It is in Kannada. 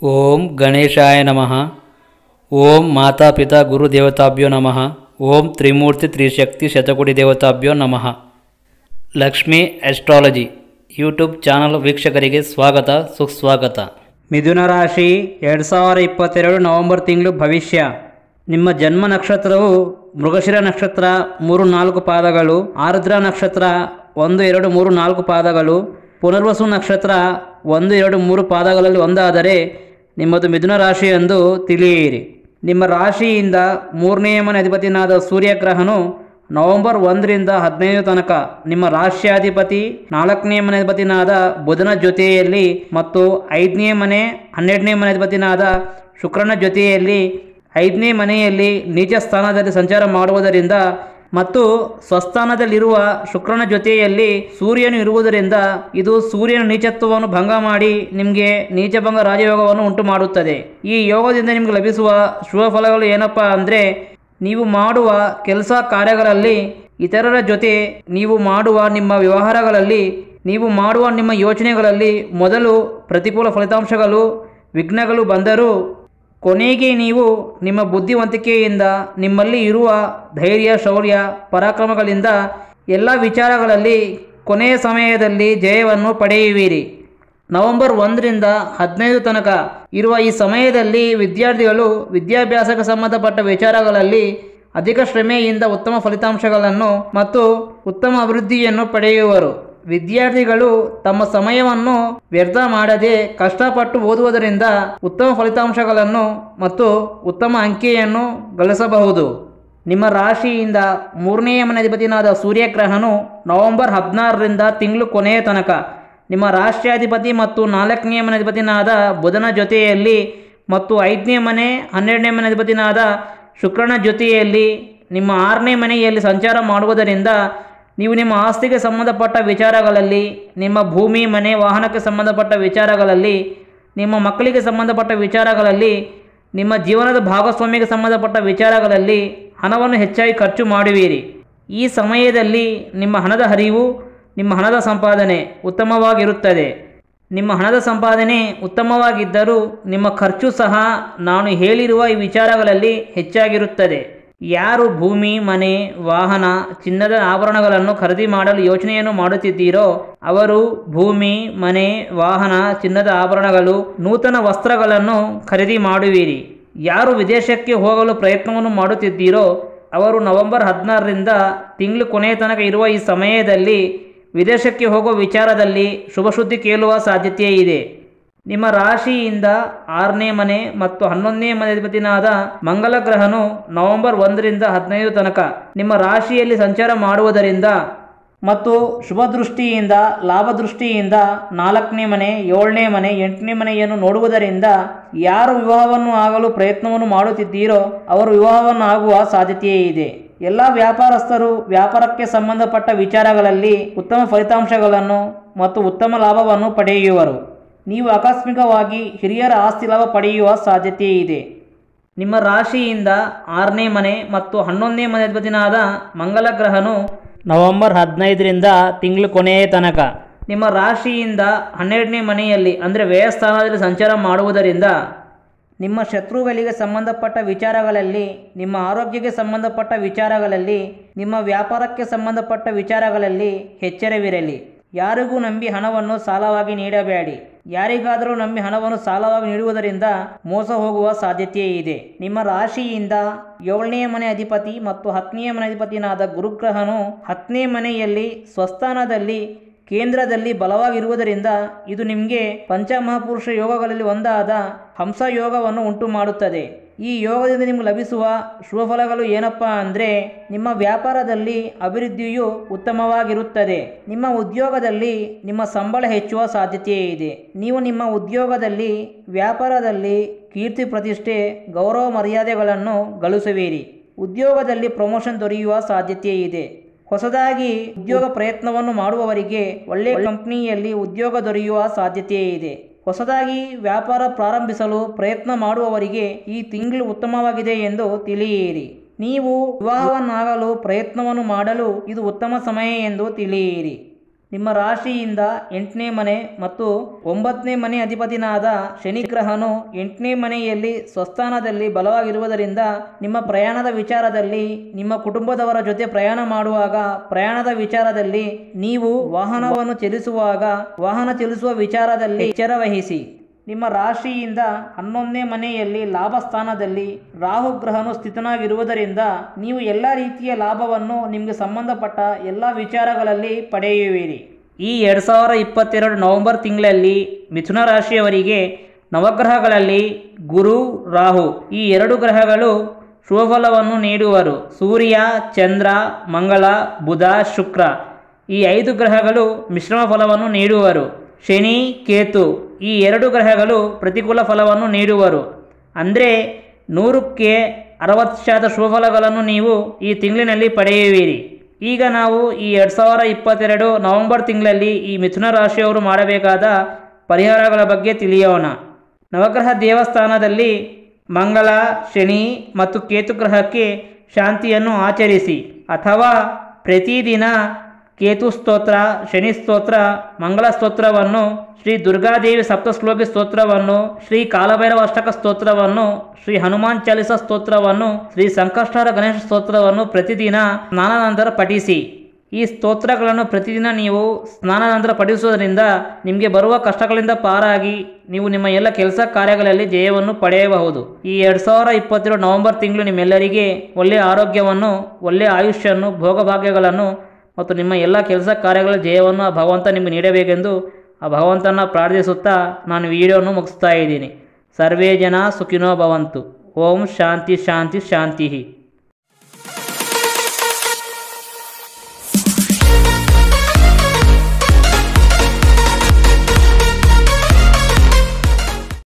ಓಂ ಗಣೇಶಾಯ ನಮಃ ಓಂ ಮಾತಾಪಿತಾ ಗುರುದೇವತಾಭ್ಯೋ ನಮಃ ಓಂ ತ್ರಿಮೂರ್ತಿ ತ್ರಿಶಕ್ತಿ ಶತಕೋಟಿ ದೇವತಾಭ್ಯೋ ನಮಃ ಲಕ್ಷ್ಮೀ ಆಸ್ಟ್ರಾಲಜಿ ಯೂಟ್ಯೂಬ್ ಚಾನಲ್ ವೀಕ್ಷಕರಿಗೆ ಸ್ವಾಗತ ಸುಸ್ವಾಗತ ಮಿಥುನ ರಾಶಿ ಎರಡು ಸಾವಿರ ಇಪ್ಪತ್ತೆರಡು ನವೆಂಬರ್ ತಿಂಗಳು ಭವಿಷ್ಯ ನಿಮ್ಮ ಜನ್ಮ ನಕ್ಷತ್ರವು ಮೃಗಶಿರ ನಕ್ಷತ್ರ ಮೂರು ನಾಲ್ಕು ಪಾದಗಳು ಆರ್ದ್ರ ನಕ್ಷತ್ರ ಒಂದು ಎರಡು ಮೂರು ನಾಲ್ಕು ಪಾದಗಳು ಪುನರ್ವಸು ನಕ್ಷತ್ರ ಒಂದು ಎರಡು ಮೂರು ಪಾದಗಳಲ್ಲಿ ಒಂದಾದರೆ ನಿಮ್ಮದು ಮಿಥುನ ರಾಶಿ ಎಂದು ತಿಳಿಯಿರಿ ನಿಮ್ಮ ರಾಶಿಯಿಂದ ಮೂರನೆಯ ಮನೆ ಅಧಿಪತಿನಾದ ಸೂರ್ಯಗ್ರಹನು ನವೆಂಬರ್ ಒಂದರಿಂದ ಹದಿನೈದು ತನಕ ನಿಮ್ಮ ರಾಶ್ಯಾಧಿಪತಿ ನಾಲ್ಕನೇ ಮನೆ ಅಧಿಪತಿನಾದ ಬುಧನ ಜೊತೆಯಲ್ಲಿ ಮತ್ತು ಐದನೇ ಮನೆ ಹನ್ನೆರಡನೇ ಮನೆ ಅಧಿಪತಿನಾದ ಶುಕ್ರನ ಜೊತೆಯಲ್ಲಿ ಐದನೇ ಮನೆಯಲ್ಲಿ ನೀಚ ಸ್ಥಾನದಲ್ಲಿ ಸಂಚಾರ ಮಾಡುವುದರಿಂದ ಮತ್ತು ಸ್ವಸ್ಥಾನದಲ್ಲಿರುವ ಶುಕ್ರನ ಜೊತೆಯಲ್ಲಿ ಸೂರ್ಯನು ಇರುವುದರಿಂದ ಇದು ಸೂರ್ಯನ ನೀಚತ್ವವನ್ನು ಭಂಗ ಮಾಡಿ ನಿಮಗೆ ನೀಚಭಂಗ ರಾಜಯೋಗವನ್ನು ಉಂಟು ಮಾಡುತ್ತದೆ ಈ ಯೋಗದಿಂದ ನಿಮಗೆ ಲಭಿಸುವ ಶುಭ ಫಲಗಳು ಏನಪ್ಪ ಅಂದರೆ ನೀವು ಮಾಡುವ ಕೆಲಸ ಕಾರ್ಯಗಳಲ್ಲಿ ಇತರರ ಜೊತೆ ನೀವು ಮಾಡುವ ನಿಮ್ಮ ವ್ಯವಹಾರಗಳಲ್ಲಿ ನೀವು ಮಾಡುವ ನಿಮ್ಮ ಯೋಚನೆಗಳಲ್ಲಿ ಮೊದಲು ಪ್ರತಿಕೂಲ ಫಲಿತಾಂಶಗಳು ವಿಘ್ನಗಳು ಬಂದರೂ ಕೊನೆಗೆ ನೀವು ನಿಮ್ಮ ಬುದ್ಧಿವಂತಿಕೆಯಿಂದ ನಿಮ್ಮಲ್ಲಿ ಇರುವ ಧೈರ್ಯ ಶೌರ್ಯ ಪರಾಕ್ರಮಗಳಿಂದ ಎಲ್ಲ ವಿಚಾರಗಳಲ್ಲಿ ಕೊನೆಯ ಸಮಯದಲ್ಲಿ ಜಯವನ್ನು ಪಡೆಯುವಿರಿ ನವೆಂಬರ್ ಒಂದರಿಂದ ಹದಿನೈದು ತನಕ ಇರುವ ಈ ಸಮಯದಲ್ಲಿ ವಿದ್ಯಾರ್ಥಿಗಳು ವಿದ್ಯಾಭ್ಯಾಸಕ್ಕೆ ಸಂಬಂಧಪಟ್ಟ ವಿಚಾರಗಳಲ್ಲಿ ಅಧಿಕ ಶ್ರಮೆಯಿಂದ ಉತ್ತಮ ಫಲಿತಾಂಶಗಳನ್ನು ಮತ್ತು ಉತ್ತಮ ಅಭಿವೃದ್ಧಿಯನ್ನು ಪಡೆಯುವರು ವಿದ್ಯಾರ್ಥಿಗಳು ತಮ್ಮ ಸಮಯವನ್ನು ವ್ಯರ್ಥ ಮಾಡದೆ ಕಷ್ಟಪಟ್ಟು ಓದುವುದರಿಂದ ಉತ್ತಮ ಫಲಿತಾಂಶಗಳನ್ನು ಮತ್ತು ಉತ್ತಮ ಅಂಕೆಯನ್ನು ಗಳಿಸಬಹುದು ನಿಮ್ಮ ರಾಶಿಯಿಂದ ಮೂರನೆಯ ಮನೆ ಅಧಿಪತಿನಾದ ಸೂರ್ಯಗ್ರಹನು ನವೆಂಬರ್ ಹದಿನಾರರಿಂದ ತಿಂಗಳು ಕೊನೆಯ ತನಕ ನಿಮ್ಮ ರಾಷ್ಟ್ರಾಧಿಪತಿ ಮತ್ತು ನಾಲ್ಕನೇ ಮನೆ ಅಧಿಪತಿನಾದ ಬುಧನ ಜೊತೆಯಲ್ಲಿ ಮತ್ತು ಐದನೇ ಮನೆ ಹನ್ನೆರಡನೇ ಮನೆ ಅಧಿಪತಿನಾದ ಶುಕ್ರನ ಜೊತೆಯಲ್ಲಿ ನಿಮ್ಮ ಆರನೇ ಮನೆಯಲ್ಲಿ ಸಂಚಾರ ಮಾಡುವುದರಿಂದ ನೀವು ನಿಮ್ಮ ಆಸ್ತಿಗೆ ಸಂಬಂಧಪಟ್ಟ ವಿಚಾರಗಳಲ್ಲಿ ನಿಮ್ಮ ಭೂಮಿ ಮನೆ ವಾಹನಕ್ಕೆ ಸಂಬಂಧಪಟ್ಟ ವಿಚಾರಗಳಲ್ಲಿ ನಿಮ್ಮ ಮಕ್ಕಳಿಗೆ ಸಂಬಂಧಪಟ್ಟ ವಿಚಾರಗಳಲ್ಲಿ ನಿಮ್ಮ ಜೀವನದ ಭಾಗಸ್ವಾಮಿಗೆ ಸಂಬಂಧಪಟ್ಟ ವಿಚಾರಗಳಲ್ಲಿ ಹಣವನ್ನು ಹೆಚ್ಚಾಗಿ ಖರ್ಚು ಮಾಡುವಿರಿ ಈ ಸಮಯದಲ್ಲಿ ನಿಮ್ಮ ಹಣದ ಹರಿವು ನಿಮ್ಮ ಹಣದ ಸಂಪಾದನೆ ಉತ್ತಮವಾಗಿರುತ್ತದೆ ನಿಮ್ಮ ಹಣದ ಸಂಪಾದನೆ ಉತ್ತಮವಾಗಿದ್ದರೂ ನಿಮ್ಮ ಖರ್ಚು ಸಹ ನಾನು ಹೇಳಿರುವ ಈ ವಿಚಾರಗಳಲ್ಲಿ ಹೆಚ್ಚಾಗಿರುತ್ತದೆ ಯಾರು ಭೂಮಿ ಮನೆ ವಾಹನ ಚಿನ್ನದ ಆಭರಣಗಳನ್ನು ಖರೀದಿ ಮಾಡಲು ಯೋಚನೆಯನ್ನು ಮಾಡುತ್ತಿದ್ದೀರೋ ಅವರು ಭೂಮಿ ಮನೆ ವಾಹನ ಚಿನ್ನದ ಆಭರಣಗಳು ನೂತನ ವಸ್ತ್ರಗಳನ್ನು ಖರೀದಿ ಮಾಡುವಿರಿ ಯಾರು ವಿದೇಶಕ್ಕೆ ಹೋಗಲು ಪ್ರಯತ್ನವನ್ನು ಮಾಡುತ್ತಿದ್ದೀರೋ ಅವರು ನವೆಂಬರ್ ಹದಿನಾರರಿಂದ ತಿಂಗಳು ಕೊನೆಯ ತನಕ ಇರುವ ಈ ಸಮಯದಲ್ಲಿ ವಿದೇಶಕ್ಕೆ ಹೋಗುವ ವಿಚಾರದಲ್ಲಿ ಶುಭ ಸುದ್ದಿ ಕೇಳುವ ಸಾಧ್ಯತೆ ಇದೆ ನಿಮ್ಮ ರಾಶಿಯಿಂದ ಆರನೇ ಮನೆ ಮತ್ತು ಹನ್ನೊಂದನೇ ಮನೆ ಅಧಿಪತಿನಾದ ಮಂಗಲ ಗ್ರಹನು ನವೆಂಬರ್ ಒಂದರಿಂದ ಹದಿನೈದು ತನಕ ನಿಮ್ಮ ರಾಶಿಯಲ್ಲಿ ಸಂಚಾರ ಮಾಡುವುದರಿಂದ ಮತ್ತು ಶುಭ ದೃಷ್ಟಿಯಿಂದ ಲಾಭ ದೃಷ್ಟಿಯಿಂದ ನಾಲ್ಕನೇ ಮನೆ ಏಳನೇ ಮನೆ ಎಂಟನೇ ಮನೆಯನ್ನು ನೋಡುವುದರಿಂದ ಯಾರು ವಿವಾಹವನ್ನು ಆಗಲು ಪ್ರಯತ್ನವನ್ನು ಮಾಡುತ್ತಿದ್ದೀರೋ ಅವರು ವಿವಾಹವನ್ನು ಆಗುವ ಸಾಧ್ಯತೆಯೇ ಇದೆ ಎಲ್ಲ ವ್ಯಾಪಾರಸ್ಥರು ವ್ಯಾಪಾರಕ್ಕೆ ಸಂಬಂಧಪಟ್ಟ ವಿಚಾರಗಳಲ್ಲಿ ಉತ್ತಮ ಫಲಿತಾಂಶಗಳನ್ನು ಮತ್ತು ಉತ್ತಮ ಲಾಭವನ್ನು ಪಡೆಯುವರು ನೀವು ಆಕಸ್ಮಿಕವಾಗಿ ಹಿರಿಯರ ಆಸ್ತಿ ಲಾಭ ಪಡೆಯುವ ಸಾಧ್ಯತೆ ಇದೆ ನಿಮ್ಮ ರಾಶಿಯಿಂದ ಆರನೇ ಮನೆ ಮತ್ತು ಹನ್ನೊಂದನೇ ಮನೆ ಅಧಿಪತಿನಾದ ಮಂಗಲ ಗ್ರಹನು ನವೆಂಬರ್ ಹದಿನೈದರಿಂದ ತಿಂಗಳು ಕೊನೆಯ ತನಕ ನಿಮ್ಮ ರಾಶಿಯಿಂದ ಹನ್ನೆರಡನೇ ಮನೆಯಲ್ಲಿ ಅಂದರೆ ವ್ಯಯಸ್ಥಾನದಲ್ಲಿ ಸಂಚಾರ ಮಾಡುವುದರಿಂದ ನಿಮ್ಮ ಶತ್ರುಗಳಿಗೆ ಸಂಬಂಧಪಟ್ಟ ವಿಚಾರಗಳಲ್ಲಿ ನಿಮ್ಮ ಆರೋಗ್ಯಕ್ಕೆ ಸಂಬಂಧಪಟ್ಟ ವಿಚಾರಗಳಲ್ಲಿ ನಿಮ್ಮ ವ್ಯಾಪಾರಕ್ಕೆ ಸಂಬಂಧಪಟ್ಟ ವಿಚಾರಗಳಲ್ಲಿ ಎಚ್ಚರವಿರಲಿ ಯಾರಿಗೂ ನಂಬಿ ಹಣವನ್ನು ಸಾಲವಾಗಿ ನೀಡಬೇಡಿ ಯಾರಿಗಾದರೂ ನಂಬಿ ಹಣವನ್ನು ಸಾಲವಾಗಿ ನೀಡುವುದರಿಂದ ಮೋಸ ಹೋಗುವ ಸಾಧ್ಯತೆ ಇದೆ ನಿಮ್ಮ ರಾಶಿಯಿಂದ ಏಳನೇ ಮನೆ ಅಧಿಪತಿ ಮತ್ತು ಹತ್ತನೇ ಮನೆ ಅಧಿಪತಿನಾದ ಗುರುಗ್ರಹನು ಹತ್ತನೇ ಮನೆಯಲ್ಲಿ ಸ್ವಸ್ಥಾನದಲ್ಲಿ ಕೇಂದ್ರದಲ್ಲಿ ಬಲವಾಗಿರುವುದರಿಂದ ಇದು ನಿಮಗೆ ಪಂಚಮಹಾಪುರುಷ ಯೋಗಗಳಲ್ಲಿ ಒಂದಾದ ಹಂಸ ಯೋಗವನ್ನು ಉಂಟು ಮಾಡುತ್ತದೆ ಈ ಯೋಗದಿಂದ ನಿಮಗೆ ಲಭಿಸುವ ಶುಭ ಫಲಗಳು ಏನಪ್ಪ ಅಂದರೆ ನಿಮ್ಮ ವ್ಯಾಪಾರದಲ್ಲಿ ಅಭಿವೃದ್ಧಿಯು ಉತ್ತಮವಾಗಿರುತ್ತದೆ ನಿಮ್ಮ ಉದ್ಯೋಗದಲ್ಲಿ ನಿಮ್ಮ ಸಂಬಳ ಹೆಚ್ಚುವ ಸಾಧ್ಯತೆ ಇದೆ ನೀವು ನಿಮ್ಮ ಉದ್ಯೋಗದಲ್ಲಿ ವ್ಯಾಪಾರದಲ್ಲಿ ಕೀರ್ತಿ ಪ್ರತಿಷ್ಠೆ ಗೌರವ ಮರ್ಯಾದೆಗಳನ್ನು ಗಳಿಸುವಿರಿ ಉದ್ಯೋಗದಲ್ಲಿ ಪ್ರಮೋಷನ್ ದೊರೆಯುವ ಸಾಧ್ಯತೆ ಇದೆ ಹೊಸದಾಗಿ ಉದ್ಯೋಗ ಪ್ರಯತ್ನವನ್ನು ಮಾಡುವವರಿಗೆ ಒಳ್ಳೆಯ ಕಂಪನಿಯಲ್ಲಿ ಉದ್ಯೋಗ ದೊರೆಯುವ ಸಾಧ್ಯತೆ ಇದೆ ಹೊಸದಾಗಿ ವ್ಯಾಪಾರ ಪ್ರಾರಂಭಿಸಲು ಪ್ರಯತ್ನ ಮಾಡುವವರಿಗೆ ಈ ತಿಂಗಳು ಉತ್ತಮವಾಗಿದೆ ಎಂದು ತಿಳಿಯಿರಿ ನೀವು ವಿವಾಹವನ್ನಾಗಲು ಪ್ರಯತ್ನವನ್ನು ಮಾಡಲು ಇದು ಉತ್ತಮ ಸಮಯ ಎಂದು ತಿಳಿಯಿರಿ ನಿಮ್ಮ ರಾಶಿಯಿಂದ ಎಂಟನೇ ಮನೆ ಮತ್ತು ಒಂಬತ್ತನೇ ಮನೆ ಅಧಿಪತಿನಾದ ಶನಿಗ್ರಹನು ಎಂಟನೇ ಮನೆಯಲ್ಲಿ ಸ್ವಸ್ಥಾನದಲ್ಲಿ ಬಲವಾಗಿರುವುದರಿಂದ ನಿಮ್ಮ ಪ್ರಯಾಣದ ವಿಚಾರದಲ್ಲಿ ನಿಮ್ಮ ಕುಟುಂಬದವರ ಜೊತೆ ಪ್ರಯಾಣ ಮಾಡುವಾಗ ಪ್ರಯಾಣದ ವಿಚಾರದಲ್ಲಿ ನೀವು ವಾಹನವನ್ನು ಚಲಿಸುವಾಗ ವಾಹನ ಚಲಿಸುವ ವಿಚಾರದಲ್ಲಿ ಎಚ್ಚರ ವಹಿಸಿ ನಿಮ್ಮ ರಾಶಿಯಿಂದ ಹನ್ನೊಂದನೇ ಮನೆಯಲ್ಲಿ ಲಾಭ ಸ್ಥಾನದಲ್ಲಿ ರಾಹು ಗ್ರಹನು ಸ್ಥಿತನಾಗಿರುವುದರಿಂದ ನೀವು ಎಲ್ಲ ರೀತಿಯ ಲಾಭವನ್ನು ನಿಮಗೆ ಸಂಬಂಧಪಟ್ಟ ಎಲ್ಲ ವಿಚಾರಗಳಲ್ಲಿ ಪಡೆಯುವಿರಿ ಈ ಎರಡು ಸಾವಿರ ಇಪ್ಪತ್ತೆರಡು ನವೆಂಬರ್ ತಿಂಗಳಲ್ಲಿ ಮಿಥುನ ರಾಶಿಯವರಿಗೆ ನವಗ್ರಹಗಳಲ್ಲಿ ಗುರು ರಾಹು ಈ ಎರಡು ಗ್ರಹಗಳು ಶುಭಫಲವನ್ನು ನೀಡುವರು ಸೂರ್ಯ ಚಂದ್ರ ಮಂಗಳ ಬುಧ ಶುಕ್ರ ಈ ಐದು ಗ್ರಹಗಳು ಮಿಶ್ರಮ ಫಲವನ್ನು ನೀಡುವರು ಶನಿ ಕೇತು ಈ ಎರಡು ಗ್ರಹಗಳು ಪ್ರತಿಕೂಲ ಫಲವನ್ನು ನೀಡುವರು ಅಂದರೆ ನೂರಕ್ಕೆ ಅರವತ್ತು ಶಾತ ಶುಭಫಲಗಳನ್ನು ನೀವು ಈ ತಿಂಗಳಿನಲ್ಲಿ ಪಡೆಯುವಿರಿ ಈಗ ನಾವು ಈ ಎರಡು ಸಾವಿರ ಇಪ್ಪತ್ತೆರಡು ನವೆಂಬರ್ ತಿಂಗಳಲ್ಲಿ ಈ ಮಿಥುನ ರಾಶಿಯವರು ಮಾಡಬೇಕಾದ ಪರಿಹಾರಗಳ ಬಗ್ಗೆ ತಿಳಿಯೋಣ ನವಗ್ರಹ ದೇವಸ್ಥಾನದಲ್ಲಿ ಮಂಗಳ ಶನಿ ಮತ್ತು ಕೇತು ಗ್ರಹಕ್ಕೆ ಶಾಂತಿಯನ್ನು ಆಚರಿಸಿ ಅಥವಾ ಪ್ರತಿದಿನ ಕೇತು ಸ್ತೋತ್ರ ಶನಿ ಸ್ತೋತ್ರ ಮಂಗಳ ಸ್ತೋತ್ರವನ್ನು ಶ್ರೀ ದುರ್ಗಾದೇವಿ ಸಪ್ತಶ್ಲೋಕಿ ಸ್ತೋತ್ರವನ್ನು ಶ್ರೀ ಕಾಲಭೈರವ ಅಷ್ಟಕ ಸ್ತೋತ್ರವನ್ನು ಶ್ರೀ ಹನುಮಾನ್ ಚಾಲಿಸ ಸ್ತೋತ್ರವನ್ನು ಶ್ರೀ ಸಂಕಷ್ಟಹರ ಗಣೇಶ ಸ್ತೋತ್ರವನ್ನು ಪ್ರತಿದಿನ ಸ್ನಾನಾನಂತರ ಪಠಿಸಿ ಈ ಸ್ತೋತ್ರಗಳನ್ನು ಪ್ರತಿದಿನ ನೀವು ಸ್ನಾನಾನಂತರ ಪಠಿಸುವುದರಿಂದ ನಿಮಗೆ ಬರುವ ಕಷ್ಟಗಳಿಂದ ಪಾರಾಗಿ ನೀವು ನಿಮ್ಮ ಎಲ್ಲ ಕೆಲಸ ಕಾರ್ಯಗಳಲ್ಲಿ ಜಯವನ್ನು ಪಡೆಯಬಹುದು ಈ ಎರಡು ಸಾವಿರ ಇಪ್ಪತ್ತೆರಡು ನವೆಂಬರ್ ತಿಂಗಳು ನಿಮ್ಮೆಲ್ಲರಿಗೆ ಒಳ್ಳೆಯ ಆರೋಗ್ಯವನ್ನು ಒಳ್ಳೆಯ ಆಯುಷ್ಯನ್ನು ಭೋಗಭಾಗ್ಯಗಳನ್ನು ಮತ್ತು ನಿಮ್ಮ ಎಲ್ಲ ಕೆಲಸ ಕಾರ್ಯಗಳ ಜಯವನ್ನು ಆ ಭಗವಂತ ನಿಮಗೆ ನೀಡಬೇಕೆಂದು ಆ ಭಗವಂತನ ಪ್ರಾರ್ಥಿಸುತ್ತಾ ನಾನು ವಿಡಿಯೋವನ್ನು ಮುಗಿಸ್ತಾ ಇದ್ದೀನಿ ಸರ್ವೇ ಜನ ಸುಖಿನೋ ಭವಂತು ಓಂ ಶಾಂತಿ ಶಾಂತಿ ಶಾಂತಿ